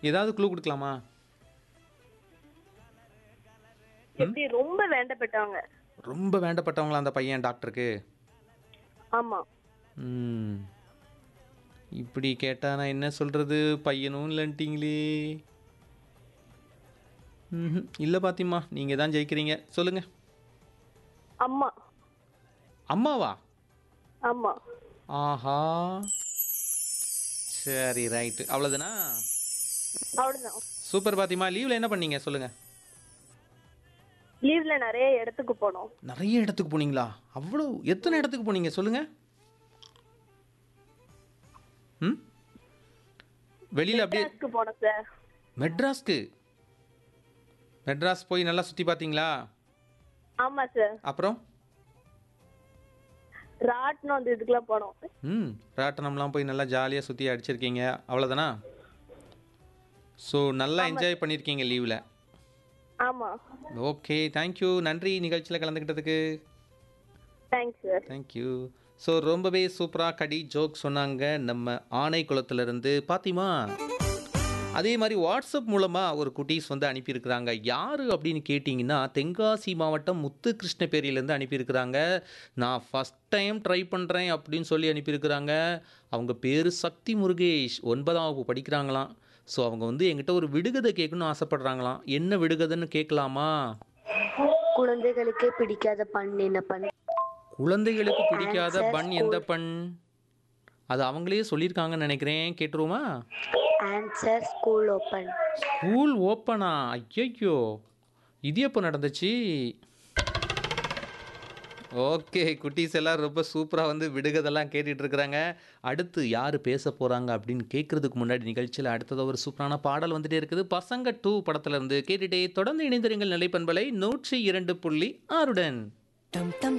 ஏதாவது க்ளூ கொடுக்கலாமா எப்படி ரொம்ப வேண்டப்பட்டவங்க ரொம்ப வேண்டப்பட்டவங்களா அந்த பையன் டாக்டருக்கு ஆமா ம் இப்படி கேட்டால் நான் என்ன சொல்கிறது பையனும் இல்லைன்ட்டிங்களே ம் இல்லை பாத்திமா நீங்கள் தான் ஜெயிக்கிறீங்க சொல்லுங்கள் அம்மா அம்மாவா ஆமா ஆஹா சரி ரைட்டு அவ்வளோதானா அவ்வளவுதான் சூப்பர் பாத்திமா லீவில் என்ன பண்ணீங்க சொல்லுங்கள் லீவ்ல நிறைய இடத்துக்கு போனோம் நிறைய இடத்துக்கு போனீங்களா அவ்வளோ எத்தனை இடத்துக்கு போனீங்க சொல்லுங்கள் ம் வெளியில் அப்படியே மெட்ராஸ்க்கு போனோம் சார் மெட்ராஸ்க்கு மெட்ராஸ் போய் நல்லா சுற்றி பார்த்தீங்களா ஆமா சார் அப்புறம் ராட்னம் அந்த இதுக்கெல்லாம் போனோம் ம் ராட்டனம்லாம் போய் நல்லா ஜாலியாக சுற்றி அடிச்சிருக்கீங்க அவ்வளோதானா ஸோ நல்லா என்ஜாய் பண்ணியிருக்கீங்க லீவில் ஆமா ஓகே தேங்க்யூ நன்றி நிகழ்ச்சியில் கலந்துக்கிட்டதுக்கு தேங்க்ஸ் சார் தேங்க்யூ ஸோ ரொம்பவே சூப்பராக கடி ஜோக் சொன்னாங்க நம்ம ஆனைக்குளத்துலேருந்து பாத்திமா அதே மாதிரி வாட்ஸ்அப் மூலமாக ஒரு குட்டீஸ் வந்து அனுப்பியிருக்கிறாங்க யார் அப்படின்னு கேட்டிங்கன்னா தென்காசி மாவட்டம் முத்து கிருஷ்ணபேரியிலேருந்து அனுப்பியிருக்கிறாங்க நான் ஃபஸ்ட் டைம் ட்ரை பண்ணுறேன் அப்படின்னு சொல்லி அனுப்பியிருக்கிறாங்க அவங்க பேர் சக்தி முருகேஷ் ஒன்பதாம் வகுப்பு படிக்கிறாங்களாம் ஸோ அவங்க வந்து என்கிட்ட ஒரு விடுகதை கேட்கணும்னு ஆசைப்படுறாங்களாம் என்ன விடுகதைன்னு கேட்கலாமா குழந்தைகளுக்கு பிடிக்காத பண் என்ன பண் குழந்தைகளுக்கு பிடிக்காத Answer பண் எந்த பண் அது அவங்களே சொல்லியிருக்காங்கன்னு நினைக்கிறேன் கேட்டுருவோமா ஆன்சர் ஸ்கூல் ஓப்பன் ஸ்கூல் ஓப்பனா ஐயையோ இது எப்போ நடந்துச்சு ஓகே குட்டீஸ் எல்லாம் ரொம்ப சூப்பராக வந்து விடுகதெல்லாம் கேட்டுட்டு இருக்கிறாங்க அடுத்து யார் பேச போகிறாங்க அப்படின்னு கேட்குறதுக்கு முன்னாடி நிகழ்ச்சியில் அடுத்தது ஒரு சூப்பரான பாடல் வந்துட்டே இருக்குது பசங்க டூ படத்துல இருந்து கேட்டுட்டே தொடர்ந்து இணைந்திருங்கள் நிலைப்பண்பலை நூற்றி இரண்டு புள்ளி ஆறுடன் டம் டம்